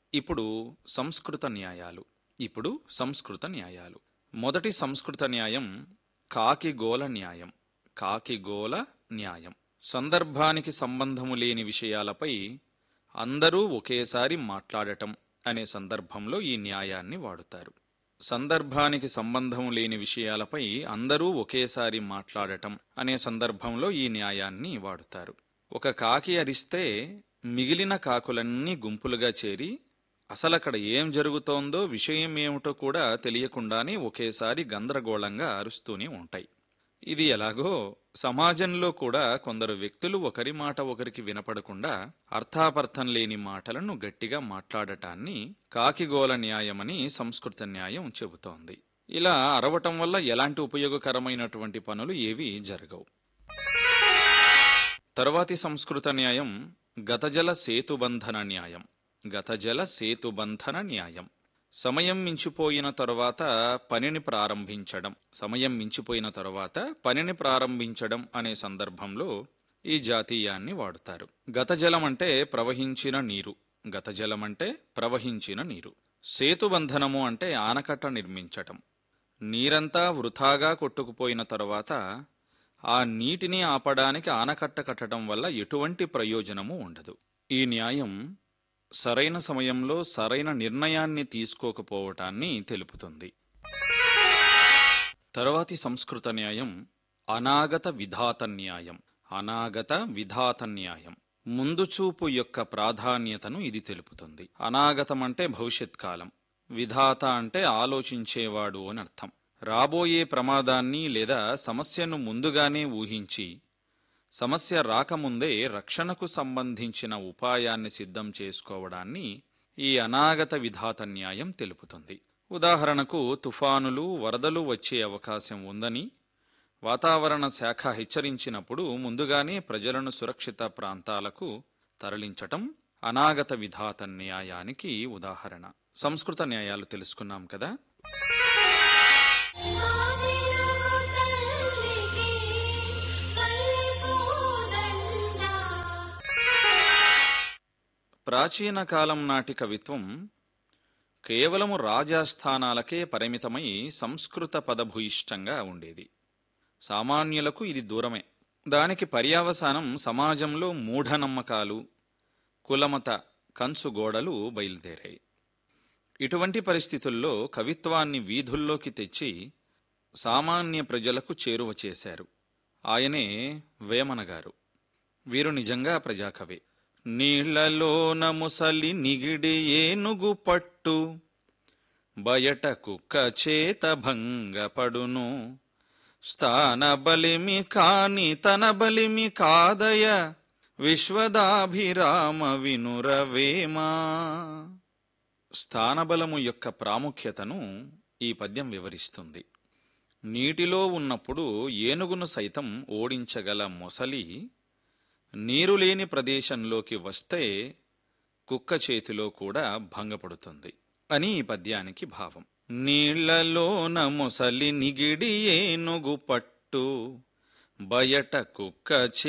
ఇప్పుడు సంస్కృత న్యాయాలు ఇప్పుడు సంస్కృత న్యాయాలు మొదటి సంస్కృత న్యాయం కాకిగోల న్యాయం కాకిగోల న్యాయం సందర్భానికి సంబంధము లేని విషయాలపై అందరూ ఒకేసారి మాట్లాడటం అనే సందర్భంలో ఈ న్యాయాన్ని వాడుతారు సందర్భానికి సంబంధం లేని విషయాలపై అందరూ ఒకేసారి మాట్లాడటం అనే సందర్భంలో ఈ న్యాయాన్ని వాడుతారు ఒక కాకి అరిస్తే మిగిలిన కాకులన్నీ గుంపులుగా చేరి అసలక్కడ ఏం జరుగుతోందో విషయం ఏమిటో కూడా తెలియకుండానే ఒకేసారి గందరగోళంగా అరుస్తూనే ఉంటాయి ఇది ఎలాగో సమాజంలో కూడా కొందరు వ్యక్తులు ఒకరి మాట ఒకరికి వినపడకుండా అర్థాపర్థం లేని మాటలను గట్టిగా మాట్లాడటాన్ని కాకిగోల న్యాయమని సంస్కృత న్యాయం చెబుతోంది ఇలా అరవటం వల్ల ఎలాంటి ఉపయోగకరమైనటువంటి పనులు ఏవీ జరగవు తరువాతి సంస్కృత న్యాయం గతజల సేతుబంధన న్యాయం గతజల సేతుబంధన న్యాయం సమయం మించిపోయిన తరువాత పనిని ప్రారంభించడం సమయం మించిపోయిన తరువాత పనిని ప్రారంభించడం అనే సందర్భంలో ఈ జాతీయాన్ని వాడుతారు గతజలం అంటే ప్రవహించిన నీరు గతజలం అంటే ప్రవహించిన నీరు సేతుబంధనము అంటే ఆనకట్ట నిర్మించటం నీరంతా వృథాగా కొట్టుకుపోయిన తరువాత ఆ నీటిని ఆపడానికి ఆనకట్ట కట్టడం వల్ల ఎటువంటి ప్రయోజనము ఉండదు ఈ న్యాయం సరైన సమయంలో సరైన నిర్ణయాన్ని తీసుకోకపోవటాన్ని తెలుపుతుంది తరువాతి సంస్కృత న్యాయం అనాగత విధాత న్యాయం అనాగత విధాత న్యాయం ముందు చూపు యొక్క ప్రాధాన్యతను ఇది తెలుపుతుంది అనాగతం అంటే భవిష్యత్ కాలం విధాత అంటే ఆలోచించేవాడు అని అర్థం రాబోయే ప్రమాదాన్ని లేదా సమస్యను ముందుగానే ఊహించి సమస్య రాకముందే రక్షణకు సంబంధించిన ఉపాయాన్ని సిద్ధం చేసుకోవడాన్ని ఈ అనాగత విధాత న్యాయం తెలుపుతుంది ఉదాహరణకు తుఫానులు వరదలు వచ్చే అవకాశం ఉందని వాతావరణ శాఖ హెచ్చరించినప్పుడు ముందుగానే ప్రజలను సురక్షిత ప్రాంతాలకు తరలించటం అనాగత విధాత న్యాయానికి ఉదాహరణ సంస్కృత న్యాయాలు తెలుసుకున్నాం కదా ఆదిలగు తల్లికి తల్లిపూదండ ప్రాచీన కాలం నాటి కవిత్వం కేవలము రాజాస్థానాలకే పరిమితమై సంస్కృత పదభూయిష్టంగా ఉండేది సామాన్యులకు ఇది దూరమే దానికి పర్యావసానం సమాజంలో మూఢనమ్మకాలు కులమత కంచుగోడలు బయలుదేరాయి ఇటువంటి పరిస్థితుల్లో కవిత్వాన్ని వీధుల్లోకి తెచ్చి సామాన్య ప్రజలకు చేరువ చేశారు ఆయనే వేమన గారు వీరు నిజంగా ప్రజాకవి నీళ్లలోన ముసలి నిగిడి ఏనుగు పట్టు బయట కుక్క చేత భంగపడును స్థాన బలిమి కాని తన బలిమి కాదయ విశ్వదాభిరామ వినురవేమా స్థానబలము యొక్క ప్రాముఖ్యతను ఈ పద్యం వివరిస్తుంది నీటిలో ఉన్నప్పుడు ఏనుగును సైతం ఓడించగల మొసలి నీరు లేని ప్రదేశంలోకి వస్తే కుక్క చేతిలో కూడా భంగపడుతుంది అని ఈ పద్యానికి భావం నీళ్లలోన మొసలి నిగిడి ఏనుగు పట్టు బయట కుక్క చే